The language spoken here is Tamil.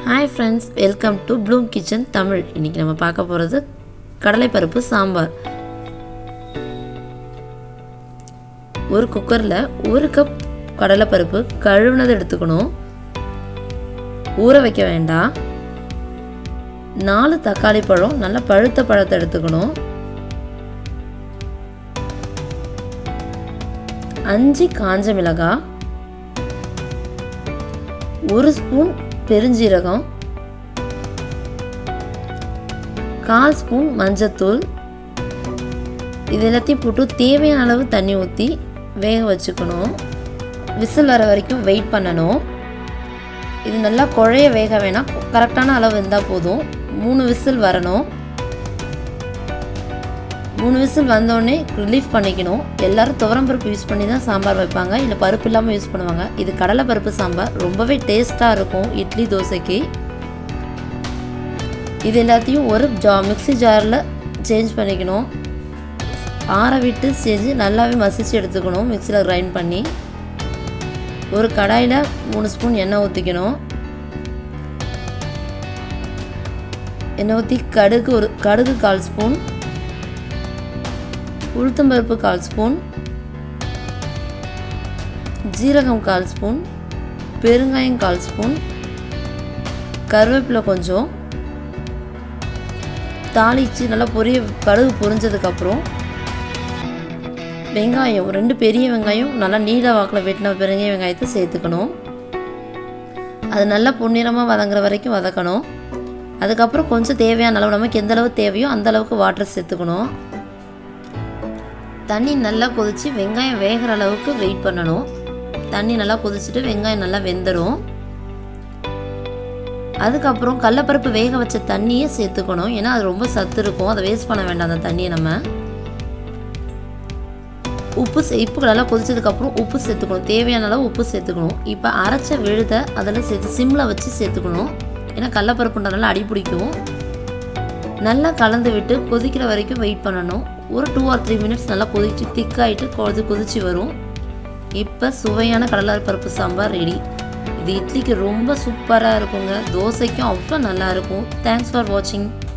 hi friends welcome to bloom kitchen Tamil இன்றைக்கி நம்ம பார்க்க போகிறது கடலைப்பருப்பு சாம்பார் ஒரு குக்கரில் ஒரு கப் கடலைப்பருப்பு கழுவுனது எடுத்துக்கணும் ஊற வைக்க வேண்டாம் நாலு தக்காளி பழம் நல்லா பழுத்த பழத்தை எடுத்துக்கணும் அஞ்சு காஞ்ச மிளகாய் ஒரு ஸ்பூன் பெருஞ்சீரகம் கால் ஸ்பூன் மஞ்சத்தூள் இது எல்லாத்தையும் போட்டு தேவையான அளவு தண்ணி ஊற்றி வேக வச்சுக்கணும் விசில் வர வரைக்கும் வெயிட் பண்ணணும் இது நல்லா குழைய வேக வேணாம் கரெக்டான அளவு இருந்தால் போதும் மூணு விசில் வரணும் மூணு விசில் வந்தோடனே ரிலீஃப் பண்ணிக்கணும் எல்லோரும் துவரம்பருப்பு யூஸ் பண்ணி தான் சாம்பார் வைப்பாங்க இல்லை பருப்பு இல்லாமல் யூஸ் பண்ணுவாங்க இது கடலை பருப்பு சாம்பார் ரொம்பவே டேஸ்ட்டாக இருக்கும் இட்லி தோசைக்கு இது எல்லாத்தையும் ஒரு ஜா மிக்ஸி ஜாரில் சேஞ்ச் பண்ணிக்கணும் ஆற விட்டு செஞ்சு நல்லாவே மசிச்சு எடுத்துக்கணும் மிக்சியில் கிரைண்ட் பண்ணி ஒரு கடாயில் மூணு ஸ்பூன் எண்ணெய் ஊற்றிக்கணும் எண்ணெய் ஊற்றி கடுகு ஒரு கடுகு கால் ஸ்பூன் உளுத்தம்பருப்பு கால் ஸ்பூன் ஜீரகம் கால் ஸ்பூன் பெருங்காயம் கால் ஸ்பூன் கருவேப்பிலை கொஞ்சம் தாளித்து நல்லா பொரிய கடுகு பொரிஞ்சதுக்கப்புறம் வெங்காயம் ரெண்டு பெரிய வெங்காயம் நல்லா நீல வாக்கில் வெட்டின பெரிய வெங்காயத்தை சேர்த்துக்கணும் அது நல்லா பொன்னிறமாக வதங்குற வரைக்கும் வதக்கணும் அதுக்கப்புறம் கொஞ்சம் தேவையான அளவு நமக்கு எந்த அளவு தேவையோ அந்த அளவுக்கு வாட்டர் சேர்த்துக்கணும் தண்ணி நல்லா கொதித்து வெங்காயம் வேகிற அளவுக்கு வெயிட் பண்ணணும் தண்ணி நல்லா கொதிச்சுட்டு வெங்காயம் நல்லா வெந்துடும் அதுக்கப்புறம் கடலப்பருப்பு வேக வச்ச தண்ணியை சேர்த்துக்கணும் ஏன்னா அது ரொம்ப சத்து இருக்கும் அதை வேஸ்ட் பண்ண வேண்டாம் அந்த தண்ணியை நம்ம உப்பு உப்பு நல்லா கொதிச்சதுக்கப்புறம் உப்பு சேர்த்துக்கணும் தேவையான அளவு உப்பு சேர்த்துக்கணும் இப்போ அரைச்ச விழுதை அதில் சேர்த்து சிம்மில் வச்சு சேர்த்துக்கணும் ஏன்னா கடலப்பருப்புன்றதுனால அடி பிடிக்கும் நல்லா கலந்து விட்டு கொதிக்கிற வரைக்கும் வெயிட் பண்ணணும் ஒரு டூ ஆர் த்ரீ மினிட்ஸ் நல்லா கொதிச்சு திக்காயிட்டு கொதி கொதிச்சு வரும் இப்போ சுவையான கடலை பருப்பு சாம்பார் ரெடி இது இட்லிக்கு ரொம்ப சூப்பராக இருக்குங்க தோசைக்கும் அவ்வளோ நல்லா இருக்கும் தேங்க்ஸ் ஃபார் வாட்சிங்